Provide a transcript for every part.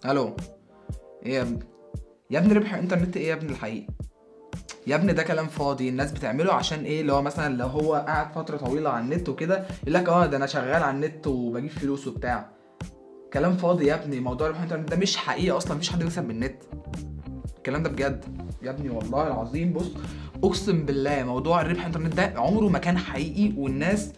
الو ايه يا ابني يا ابني ربح الانترنت ايه يا ابني الحقيقي يا ابني ده كلام فاضي الناس بتعمله عشان ايه اللي هو مثلا لو هو قاعد فتره طويله على النت وكده يقول لك اه ده انا شغال على النت وبجيب فلوس وبتاع كلام فاضي يا ابني موضوع ربح الانترنت ده مش حقيقي اصلا مفيش حد بيكسب من النت الكلام ده بجد يا ابني والله العظيم بص اقسم بالله موضوع الربح الانترنت ده عمره ما كان حقيقي والناس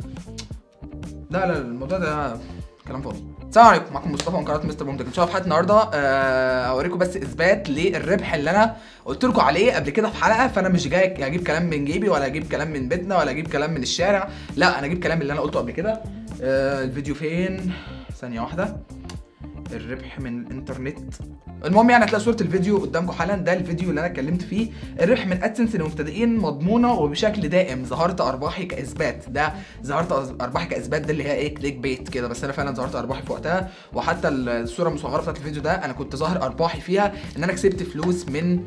لا لا الموضوع ده كلام فاضي السلام عليكم معكم مصطفى من قناه مستر بومتك ان شاء الله في حلقه النهارده آه، هوريكم بس اثبات للربح اللي انا قلت لكم عليه قبل كده في حلقه فانا مش جاي اجيب كلام من جيبي ولا اجيب كلام من بيتنا ولا اجيب كلام من الشارع لا انا اجيب كلام اللي انا قلته قبل كده آه، الفيديو فين ثانيه واحده الربح من الانترنت المهم يعني هتلاقي صوره الفيديو قدامكم حالا ده الفيديو اللي انا اتكلمت فيه الربح من ادسنس للمبتدئين مضمونه وبشكل دائم ظهرت ارباحي كاثبات ده ظهرت ارباحي كاثبات ده اللي هي ايه كليك بيت كده بس انا فعلا ظهرت ارباحي في وقتها وحتى الصوره المصغره بتاعت الفيديو ده انا كنت ظاهر ارباحي فيها ان انا كسبت فلوس من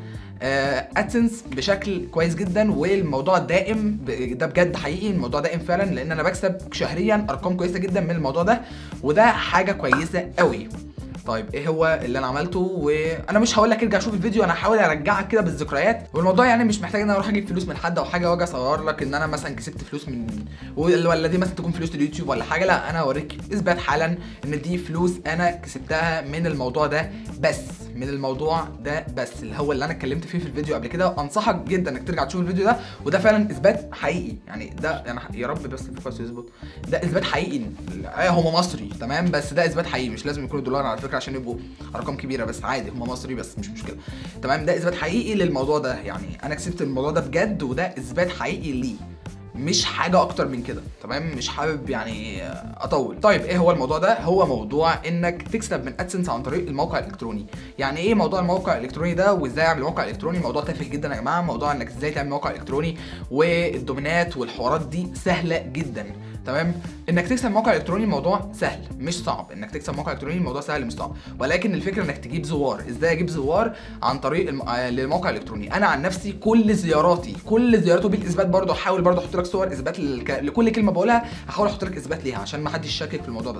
ادسنس بشكل كويس جدا والموضوع دائم ب- ده بجد حقيقي الموضوع دائم فعلا لان انا بكسب شهريا ارقام كويسه جدا من الموضوع ده وده حاجه كويسه قوي طيب ايه هو اللي انا عملته وانا مش هقول لك ارجع شوف الفيديو انا هحاول ارجعك كده بالذكريات والموضوع يعني مش محتاج ان انا اروح اجيب فلوس من حد او حاجه واجي اصور لك ان انا مثلا كسبت فلوس من ولا ولا دي مثلا تكون فلوس اليوتيوب ولا حاجه لا انا هوريك اثبات حالا ان دي فلوس انا كسبتها من الموضوع ده بس من الموضوع ده بس اللي هو اللي انا اتكلمت فيه في الفيديو قبل كده انصحك جدا انك ترجع تشوف الفيديو ده وده فعلا اثبات حقيقي يعني ده يعني يا رب بس الفوكس يظبط ده اثبات حقيقي ايه هو مصري تمام بس ده اثبات حقيقي مش لازم يكونوا دولار على فكره عشان يبقوا ارقام كبيره بس عادي هم مصري بس مش مشكله تمام ده اثبات حقيقي للموضوع ده يعني انا كسبت الموضوع ده بجد وده اثبات حقيقي ليه مش حاجه اكتر من كده تمام مش حابب يعني اطول طيب ايه هو الموضوع ده هو موضوع انك تكسب من ادسنس عن طريق الموقع الالكتروني يعني ايه موضوع الموقع الالكتروني ده وازاي اعمل موقع الكتروني موضوع تافه جدا يا جماعه موضوع انك ازاي تعمل موقع الكتروني والدومينات والحوارات دي سهله جدا تمام انك تكسب موقع الكتروني موضوع سهل مش صعب انك تكسب موقع الكتروني موضوع سهل مش صعب ولكن الفكره انك تجيب زوار ازاي اجيب زوار عن طريق الم... آه، للموقع الالكتروني انا عن نفسي كل زياراتي كل زيارات بالاثبات برضه احاول برضه احط لك صور اثبات للك... لكل كلمه بقولها هحاول احط لك اثبات ليها عشان ما حدش يشكك في الموضوع بس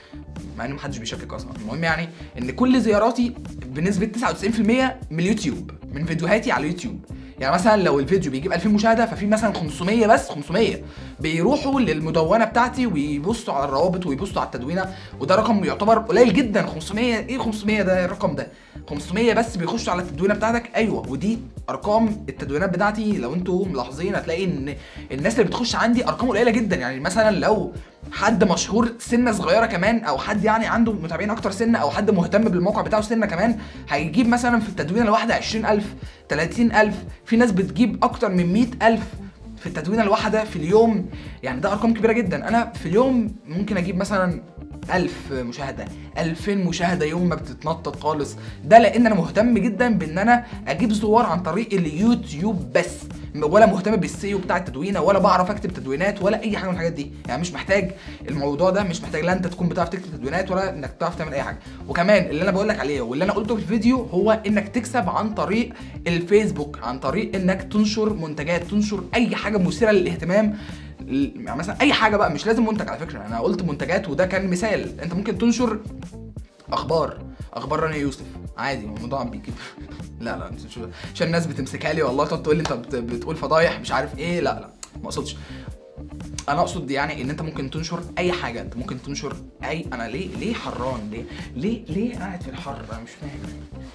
مع ان محدش بيشكك اصلا المهم يعني ان كل زياراتي بنسبه 99% من اليوتيوب من فيديوهاتي على اليوتيوب يعني مثلا لو الفيديو بيجيب 2000 مشاهده ففي مثلا 500 بس 500 بيروحوا للمدونه بتاعتي ويبصوا على الروابط ويبصوا على التدوينه وده رقم يعتبر قليل جدا 500 ايه 500 ده الرقم ده 500 بس بيخشوا على التدوينه بتاعتك ايوه ودي ارقام التدوينات بتاعتي لو انتوا ملاحظين هتلاقي ان الناس اللي بتخش عندي ارقام قليله جدا يعني مثلا لو حد مشهور سنه صغيره كمان او حد يعني عنده متابعين اكتر سنه او حد مهتم بالموقع بتاعه سنه كمان هيجيب مثلا في التدوينه الواحده 20000 30000 في ناس بتجيب اكتر من 100000 في التدوينه الواحده في اليوم يعني ده ارقام كبيره جدا انا في اليوم ممكن اجيب مثلا ألف مشاهدة ألفين مشاهدة يوم ما بتتنطط خالص ده لأن أنا مهتم جدا بإن أنا أجيب زوار عن طريق اليوتيوب بس ولا مهتم بالسيو بتاع التدوينة ولا بعرف أكتب تدوينات ولا أي حاجة من الحاجات دي يعني مش محتاج الموضوع ده مش محتاج لا أنت تكون بتعرف تكتب تدوينات ولا إنك تعرف تعمل أي حاجة وكمان اللي أنا بقول لك عليه واللي أنا قلته في الفيديو هو إنك تكسب عن طريق الفيسبوك عن طريق إنك تنشر منتجات تنشر أي حاجة مثيرة للاهتمام يعني مثلا اي حاجه بقى مش لازم منتج على فكره انا قلت منتجات وده كان مثال انت ممكن تنشر اخبار اخبار رانيا يوسف عادي الموضوع بيجيب لا لا مش- شو- عشان الناس بتمسكها لي والله تقعد تقول لي انت بت- بتقول فضايح مش عارف ايه لا لا ما اقصدش انا اقصد يعني ان انت ممكن تنشر اي حاجه انت ممكن تنشر اي انا ليه ليه حران ليه ليه ليه قاعد في الحر انا مش فاهم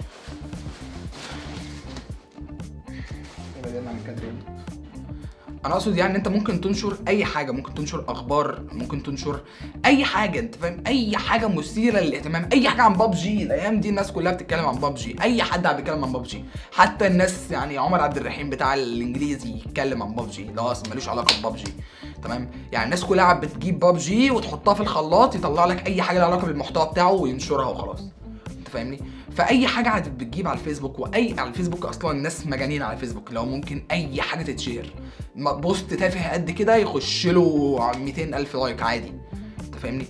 يبقى ده عن كده انا اقصد يعني ان انت ممكن تنشر اي حاجه ممكن تنشر اخبار ممكن تنشر اي حاجه انت فاهم اي حاجه مثيره للاهتمام اي حاجه عن بابجي الايام دي الناس كلها بتتكلم عن بابجي اي حد عم بيتكلم عن بابجي حتى الناس يعني عمر عبد الرحيم بتاع الانجليزي يتكلم عن بابجي اللي هو اصلا ملوش علاقه ببابجي تمام يعني الناس كلها عم بتجيب بابجي وتحطها في الخلاط يطلع لك اي حاجه لها علاقه بالمحتوى بتاعه وينشرها وخلاص انت فاهمني فاي حاجه عاد بتجيب على الفيسبوك واي على الفيسبوك اصلا الناس مجانين على الفيسبوك لو ممكن اي حاجه تتشير ما- بوست تافه قد كده يخش له 200 الف لايك عادي انت فاهمني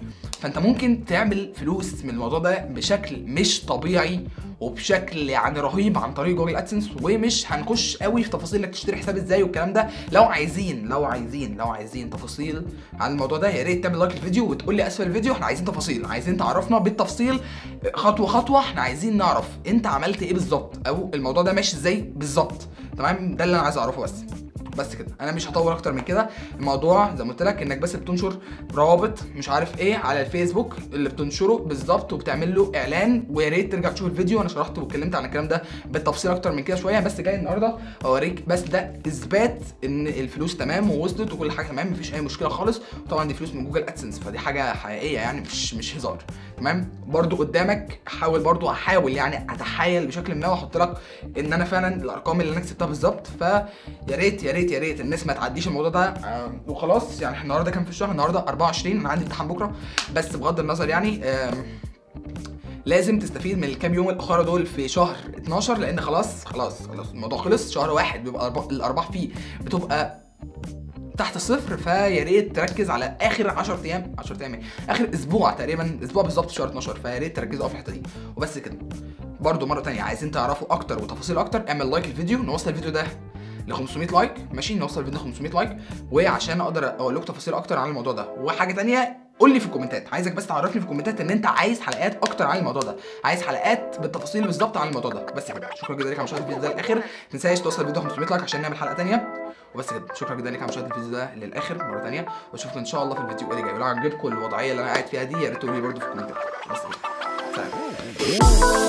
فانت ممكن تعمل فلوس من الموضوع ده بشكل مش طبيعي وبشكل يعني رهيب عن طريق جوجل ادسنس ومش هنخش قوي في تفاصيل انك تشتري حساب ازاي والكلام ده لو عايزين لو عايزين لو عايزين تفاصيل عن الموضوع ده يا ريت تعمل لايك للفيديو وتقول لي اسفل الفيديو احنا عايزين تفاصيل عايزين تعرفنا بالتفصيل خطوه خطوه احنا عايزين نعرف انت عملت ايه بالظبط او الموضوع ده ماشي ازاي بالظبط تمام ده اللي انا عايز اعرفه بس بس كده انا مش هطول اكتر من كده الموضوع زي ما قلت لك انك بس بتنشر روابط مش عارف ايه على الفيسبوك اللي بتنشره بالظبط وبتعمل له اعلان ويا ريت ترجع تشوف الفيديو انا شرحت واتكلمت عن الكلام ده بالتفصيل اكتر من كده شويه بس جاي النهارده اوريك بس ده اثبات ان الفلوس تمام ووصلت وكل حاجه تمام مفيش اي مشكله خالص وطبعا دي فلوس من جوجل ادسنس فدي حاجه حقيقيه يعني مش مش هزار تمام برضو قدامك حاول برضو احاول يعني اتحايل بشكل ما واحط لك ان انا فعلا الارقام اللي انا كسبتها بالظبط فيا ريت يا ريت يا ريت الناس ما تعديش الموضوع ده آه، وخلاص يعني احنا النهارده كام في الشهر النهارده 24 انا عندي امتحان بكره بس بغض النظر يعني آم، لازم تستفيد من الكام يوم الاخرى دول في شهر 12 لان خلاص خلاص خلاص الموضوع خلص شهر واحد بيبقى الأرباح- الارباح فيه بتبقى تحت الصفر فيا ريت تركز على اخر 10 ايام 10 ايام إيه؟ اخر اسبوع تقريبا اسبوع بالظبط في شهر 12 فيا ريت تركزوا في الحته دي وبس كده برضو مره تانية عايزين تعرفوا اكتر وتفاصيل اكتر اعمل لايك للفيديو نوصل الفيديو ده ل 500 لايك ماشي نوصل الفيديو ل 500 لايك وعشان اقدر اقول لكم تفاصيل اكتر عن الموضوع ده وحاجه تانية قول لي في الكومنتات عايزك بس تعرفني في الكومنتات ان انت عايز حلقات اكتر عن الموضوع ده عايز حلقات بالتفاصيل بالظبط عن الموضوع ده بس كده شكرا جدا ليك على مشاهده الفيديو ده للاخر ما تنساش توصل الفيديو 500 لايك عشان نعمل حلقه تانية وبس كده شكرا جدا ليك على مشاهده الفيديو ده للاخر مره تانية واشوفكم ان شاء الله في الفيديو اللي جاي ولو عجبكم الوضعيه اللي انا قاعد فيها دي يا ريت تقولوا لي برده في الكومنتات بس كده سلام